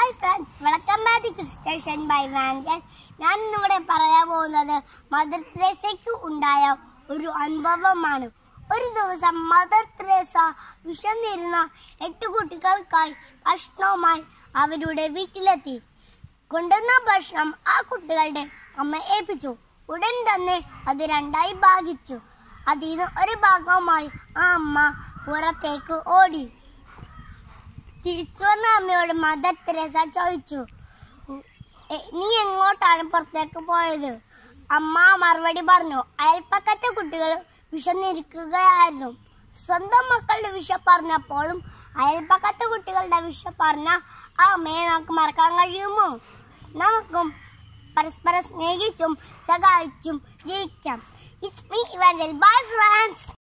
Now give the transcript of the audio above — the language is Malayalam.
hi friends welcome back to station by വാങ്കൽ ഞാൻ ഇന്നിവിടെ പറയാൻ പോകുന്നത് മദർ തെരേസയ്ക്ക് ഉണ്ടായ ഒരു അനുഭവമാണ് ഒരു ദിവസം മദർ തെരേസ വിശന്നിരുന്ന എട്ട് കുട്ടികൾക്കായി ഭക്ഷണവുമായി അവരുടെ വീട്ടിലെത്തി കൊണ്ടുവന്ന ഭക്ഷണം ആ കുട്ടികളുടെ അമ്മ ഏൽപ്പിച്ചു ഉടൻ തന്നെ അത് രണ്ടായി ഭാഗിച്ചു അതിന് ഒരു ഭാഗവുമായി ആ അമ്മ പുറത്തേക്ക് ഓടി തിരിച്ചു വന്ന അമ്മയോട് മദർ തെരേസ ചോദിച്ചു "എ, നീ എങ്ങോട്ടാണ് പുറത്തേക്ക് പോയത് അമ്മ മറുപടി പറഞ്ഞു അയൽപ്പക്കത്തെ കുട്ടികൾ വിശന്നിരിക്കുകയായിരുന്നു സ്വന്തം മക്കളുടെ വിഷ പറഞ്ഞപ്പോഴും അയൽപ്പക്കത്തെ കുട്ടികളുടെ വിഷ പറഞ്ഞ ആ അമ്മയെ നമുക്ക് മറക്കാൻ കഴിയുമോ നമുക്കും പരസ്പരം സ്നേഹിച്ചും സഹായിച്ചും ജീവിക്കാം it's me Evangel bye friends